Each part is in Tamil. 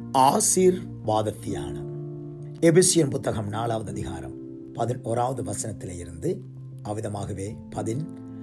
ஆசீர்வாத தியானம் எபிசியன் புத்தகம் நாலாவது அதிகாரம் பதினோராவது வசனத்திலே இருந்து அவ்விதமாகவே பதின்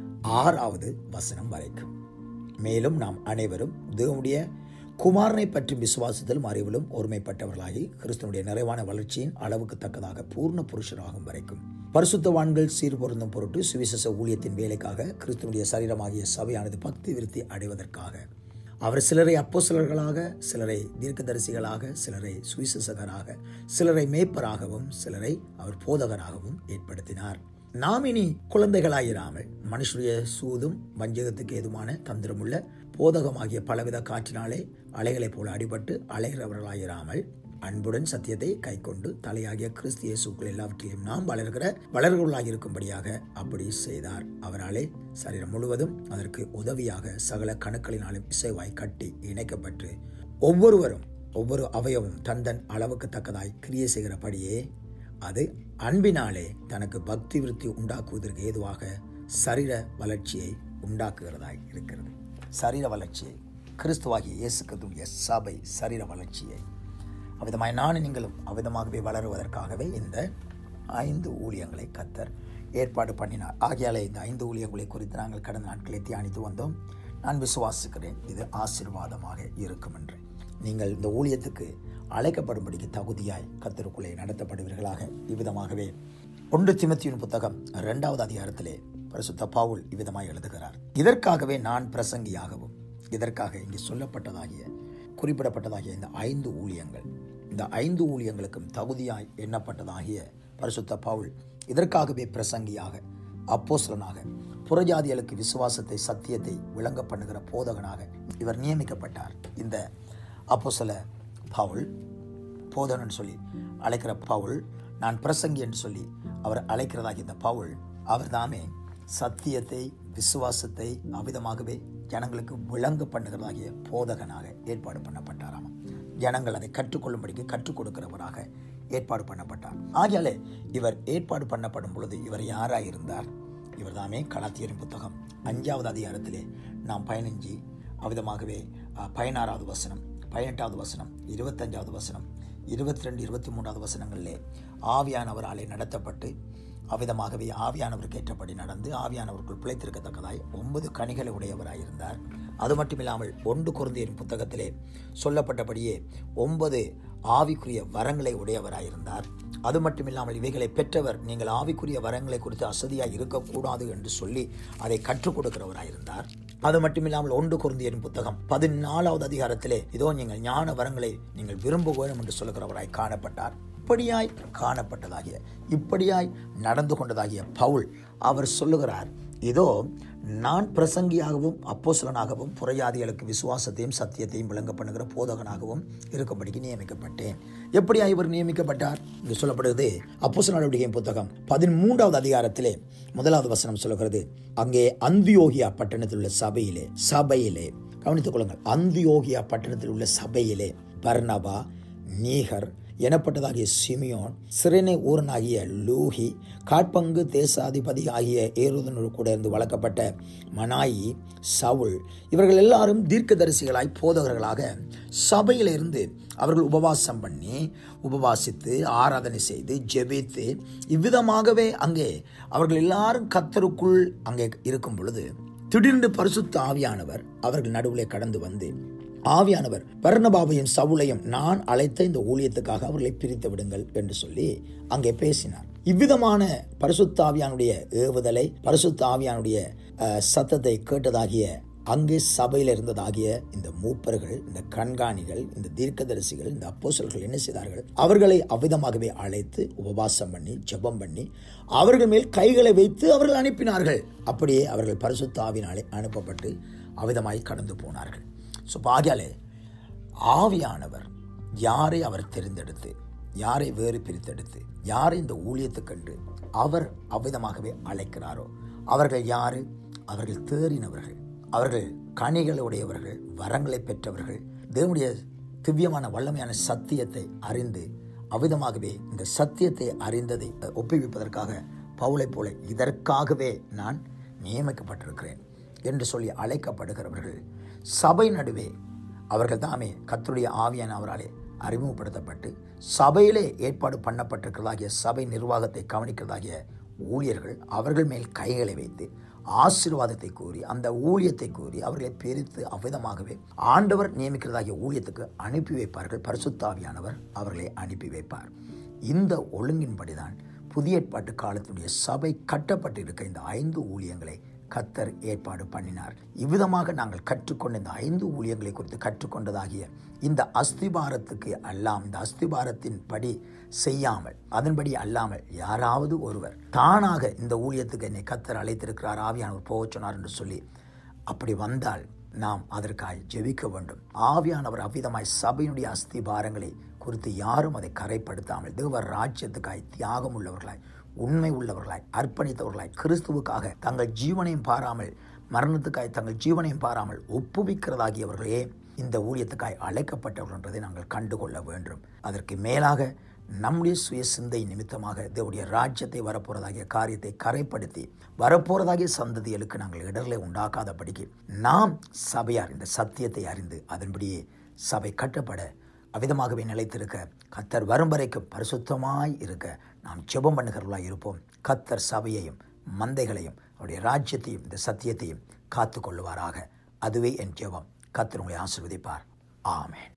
ஆறாவது வசனம் வரைக்கும் மேலும் நாம் அனைவரும் தேவனுடைய குமாரனை பற்றி விசுவாசத்திலும் அறிவிலும் ஒருமைப்பட்டவர்களாகி கிறிஸ்தனுடைய நிறைவான வளர்ச்சியின் அளவுக்கு தக்கதாக பூர்ண புருஷராகும் வரைக்கும் பரிசுத்தவான்கள் சீர்பொருந்தும் பொருட்டு சுவிசேஷ ஊழியத்தின் வேலைக்காக கிறிஸ்தனுடைய சரீரமாகிய சபையானது பக்தி விருத்தி அடைவதற்காக அவர் சிலரை அப்போஸ்தலர்களாக சிலரை தீர்க்கதரிசிகளாக சிலரை சுவிசேஷகராக சிலரை மேய்ப்பராகவும் சிலரை அவர் போதகராகவும் ஏற்படுத்தினார் நாம் இனி குழந்தைகளாயிராமல் மனுஷருடைய சூதும் வஞ்சகத்துக்கு ஏதுமான தந்திரமுள்ள போதகமாகிய பலவித காற்றினாலே அலைகளைப் போல அடிபட்டு அலைகிறவர்களாயிராமல் அன்புடன் சத்தியத்தை கைக்கொண்டு தலையாகிய கிறிஸ்து இயேசுக்குள் எல்லாவற்றிலும் நாம் வளர்கிற வளர்களாக இருக்கும்படியாக அப்படி செய்தார் அவராலே சரீரம் முழுவதும் அதற்கு உதவியாக சகல கணுக்களினாலும் இசைவாய் கட்டி இணைக்கப்பட்டு ஒவ்வொருவரும் ஒவ்வொரு அவயவும் தந்தன் அளவுக்கு தக்கதாய் கிரியை செய்கிறபடியே அது அன்பினாலே தனக்கு பக்தி விருத்தி உண்டாக்குவதற்கு ஏதுவாக சரீர வளர்ச்சியை உண்டாக்குகிறதாய் இருக்கிறது சரீர வளர்ச்சியை கிறிஸ்துவாகிய இயேசு கிறிஸ்துவிய சபை சரீர வளர்ச்சியை அவ்விதமாய் நானும் நீங்களும் அவ்விதமாகவே வளருவதற்காகவே இந்த ஐந்து ஊழியங்களை கத்தர் ஏற்பாடு பண்ணினார் ஆகியாலே இந்த ஐந்து ஊழியங்களை குறித்து நாங்கள் கடந்த நாட்களை தியானித்து வந்தோம் நான் விசுவாசிக்கிறேன் இது ஆசீர்வாதமாக இருக்கும் என்று நீங்கள் இந்த ஊழியத்துக்கு அழைக்கப்படும்படிக்கு தகுதியாய் கத்தருக்குள்ளே நடத்தப்படுவீர்களாக இவ்விதமாகவே ஒன்று திமத்தியின் புத்தகம் இரண்டாவது அதிகாரத்திலே பரிசுத்த பவுல் இவ்விதமாய் எழுதுகிறார் இதற்காகவே நான் பிரசங்கியாகவும் இதற்காக இங்கே சொல்லப்பட்டதாகிய குறிப்பிடப்பட்டதாகிய இந்த ஐந்து ஊழியங்கள் இந்த ஐந்து ஊழியங்களுக்கும் தகுதியாய் எண்ணப்பட்டதாகிய பரிசுத்த பவுல் இதற்காகவே பிரசங்கியாக அப்போஸ்லனாக புறஜாதிகளுக்கு விசுவாசத்தை சத்தியத்தை விளங்க பண்ணுகிற போதகனாக இவர் நியமிக்கப்பட்டார் இந்த அப்போசல பவுல் போதகன் சொல்லி அழைக்கிற பவுல் நான் பிரசங்கி என்று சொல்லி அவர் அழைக்கிறதாகிய இந்த பவுல் அவர் தாமே சத்தியத்தை விசுவாசத்தை அவிதமாகவே ஜனங்களுக்கு விளங்க பண்ணுகிறதாகிய போதகனாக ஏற்பாடு பண்ணப்பட்டாராம் ஜனங்கள் அதை கற்றுக்கொள்ளும்படிக்கு கற்றுக் கொடுக்கிறவராக ஏற்பாடு பண்ணப்பட்டார் ஆகியாலே இவர் ஏற்பாடு பண்ணப்படும் பொழுது இவர் யாராக இருந்தார் இவர் தாமே கலாத்தியரின் புத்தகம் அஞ்சாவது அதிகாரத்திலே நாம் பயணிஞ்சு அவ்விதமாகவே பதினாறாவது வசனம் பதினெட்டாவது வசனம் இருபத்தஞ்சாவது வசனம் இருபத்தி ரெண்டு இருபத்தி மூன்றாவது வசனங்களிலே ஆவியானவராலே நடத்தப்பட்டு அவ்விதமாகவே ஆவியானவருக்கு ஏற்றபடி நடந்து ஆவியானவருக்குள் பிழைத்திருக்கத்தக்கதாய் ஒன்பது கனிகளை உடையவராயிருந்தார் அது மட்டுமில்லாமல் ஒன்று குருந்தியின் புத்தகத்திலே சொல்லப்பட்டபடியே ஒன்பது ஆவிக்குரிய வரங்களை உடையவராயிருந்தார் அது மட்டுமில்லாமல் இவைகளை பெற்றவர் நீங்கள் ஆவிக்குரிய வரங்களை குறித்து அசதியாக இருக்கக்கூடாது என்று சொல்லி அதை கற்றுக் கொடுக்கிறவராயிருந்தார் அது மட்டுமில்லாமல் ஒன்று குருந்தியரின் புத்தகம் பதினாலாவது அதிகாரத்திலே இதோ நீங்கள் ஞான வரங்களை நீங்கள் விரும்ப வேண்டும் என்று சொல்லுகிறவராய் காணப்பட்டார் இப்படியாய் காணப்பட்டதாகிய இப்படியாய் நடந்து கொண்டதாகிய பவுல் அவர் சொல்லுகிறார் இதோ நான் பிரசங்கியாகவும் அப்போசலனாகவும் புறையாதிகளுக்கு விசுவாசத்தையும் சத்தியத்தையும் விளங்க பண்ணுகிற போதகனாகவும் இருக்கும்படிக்கு நியமிக்கப்பட்டேன் எப்படியா இவர் நியமிக்கப்பட்டார் இங்கு சொல்லப்படுகிறது அப்போசல நடவடிக்கை புத்தகம் பதிமூன்றாவது அதிகாரத்திலே முதலாவது வசனம் சொல்லுகிறது அங்கே அந்தியோகியா பட்டணத்தில் உள்ள சபையிலே சபையிலே கவனித்துக் கொள்ளுங்கள் அந்தியோகியா பட்டணத்தில் உள்ள சபையிலே பர்னபா நீகர் எனப்பட்டதாகிய சிமியோன் சிறைனை ஊரனாகிய லூஹி காட்பங்கு தேசாதிபதி ஆகிய ஏரோதனோடு கூட இருந்து வளர்க்கப்பட்ட மனாயி சவுல் இவர்கள் எல்லாரும் தீர்க்கதரிசிகளாய் போதகர்களாக சபையிலிருந்து அவர்கள் உபவாசம் பண்ணி உபவாசித்து ஆராதனை செய்து ஜெபித்து இவ்விதமாகவே அங்கே அவர்கள் எல்லாரும் கத்தருக்குள் அங்கே இருக்கும் பொழுது திடீர்னு பரிசுத்த ஆவியானவர் அவர்கள் நடுவிலே கடந்து வந்து ஆவியானவர் பர்ணபாவையும் சவுளையும் நான் அழைத்த இந்த ஊழியத்துக்காக அவர்களை பிரித்து விடுங்கள் என்று சொல்லி அங்கே பேசினார் இவ்விதமான பரிசுத்த ஆவியானுடைய ஏவுதலை பரிசுத்த ஆவியானுடைய சத்தத்தை கேட்டதாகிய அங்கே சபையில் இருந்ததாகிய இந்த மூப்பர்கள் இந்த கண்காணிகள் இந்த தீர்க்கதரிசிகள் இந்த அப்போசல்கள் என்ன செய்தார்கள் அவர்களை அவ்விதமாகவே அழைத்து உபவாசம் பண்ணி ஜெபம் பண்ணி அவர்கள் மேல் கைகளை வைத்து அவர்கள் அனுப்பினார்கள் அப்படியே அவர்கள் பரிசுத்த ஆவினாலே அனுப்பப்பட்டு அவ்விதமாய் கடந்து போனார்கள் ஸோ ஆகியாலே ஆவியானவர் யாரை அவர் தெரிந்தெடுத்து யாரை வேறு பிரித்தெடுத்து யாரை இந்த ஊழியத்துக்கண்டு அவர் அவ்விதமாகவே அழைக்கிறாரோ அவர்கள் யாரு அவர்கள் தேறினவர்கள் அவர்கள் கனிகளுடையவர்கள் வரங்களை பெற்றவர்கள் தேவனுடைய திவ்யமான வல்லமையான சத்தியத்தை அறிந்து அவ்விதமாகவே இந்த சத்தியத்தை அறிந்ததை ஒப்புவிப்பதற்காக பவுளை போல இதற்காகவே நான் நியமிக்கப்பட்டிருக்கிறேன் என்று சொல்லி அழைக்கப்படுகிறவர்கள் சபை நடுவே அவர்கள் தாமே கத்தருடைய ஆவியான அவராலே அறிமுகப்படுத்தப்பட்டு சபையிலே ஏற்பாடு பண்ணப்பட்டிருக்கிறதாகிய சபை நிர்வாகத்தை கவனிக்கிறதாகிய ஊழியர்கள் அவர்கள் மேல் கைகளை வைத்து ஆசீர்வாதத்தை கூறி அந்த ஊழியத்தை கூறி அவர்களை பிரித்து அவ்விதமாகவே ஆண்டவர் நியமிக்கிறதாகிய ஊழியத்துக்கு அனுப்பி வைப்பார்கள் பரிசுத்தாவியானவர் அவர்களை அனுப்பி வைப்பார் இந்த ஒழுங்கின்படிதான் புதிய ஏற்பாட்டு காலத்தினுடைய சபை கட்டப்பட்டிருக்க இந்த ஐந்து ஊழியங்களை கத்தர் ஏற்பாடு பண்ணினார் இவ்விதமாக நாங்கள் கற்றுக்கொண்ட இந்த ஐந்து ஊழியங்களை குறித்து கற்றுக்கொண்டதாகிய இந்த அஸ்திபாரத்துக்கு அல்லாம் இந்த அஸ்திபாரத்தின் படி செய்யாமல் அதன்படி அல்லாமல் யாராவது ஒருவர் தானாக இந்த ஊழியத்துக்கு என்னை கத்தர் அழைத்திருக்கிறார் ஆவியானவர் போகச் சொன்னார் என்று சொல்லி அப்படி வந்தால் நாம் அதற்காக ஜெபிக்க வேண்டும் ஆவியானவர் அவ்விதமாய் சபையினுடைய அஸ்திபாரங்களை குறித்து யாரும் அதை கரைப்படுத்தாமல் தேவ ராஜ்யத்துக்காய் தியாகம் உள்ளவர்களாய் உண்மை உள்ளவர்களாய் அர்ப்பணித்தவர்களாய் கிறிஸ்துவுக்காக தங்கள் ஜீவனையும் பாராமல் மரணத்துக்காய் தங்கள் ஜீவனையும் பாராமல் ஒப்புவிக்கிறதாகியவர்களே இந்த ஊழியத்துக்காய் அழைக்கப்பட்டவர்கள் என்பதை நாங்கள் கண்டுகொள்ள வேண்டும் அதற்கு மேலாக நம்முடைய சுய சிந்தை நிமித்தமாக தேவடைய ராஜ்யத்தை வரப்போறதாகிய காரியத்தை கரைப்படுத்தி வரப்போறதாகிய சந்ததிகளுக்கு நாங்கள் இடர்களை உண்டாக்காதபடிக்கு நாம் சபையார் இந்த சத்தியத்தை அறிந்து அதன்படியே சபை கட்டப்பட அவ்விதமாகவே நிலைத்திருக்க கத்தர் வரும் வரைக்கும் பரிசுத்தமாய் இருக்க நாம் ஜெபம் பண்ணுகிறவர்களாய் இருப்போம் கத்தர் சபையையும் மந்தைகளையும் அவருடைய ராஜ்யத்தையும் இந்த சத்தியத்தையும் காத்து கொள்ளுவாராக அதுவே என் ஜெபம் கத்தர் உங்களை ஆசிர்வதிப்பார் ஆமேன்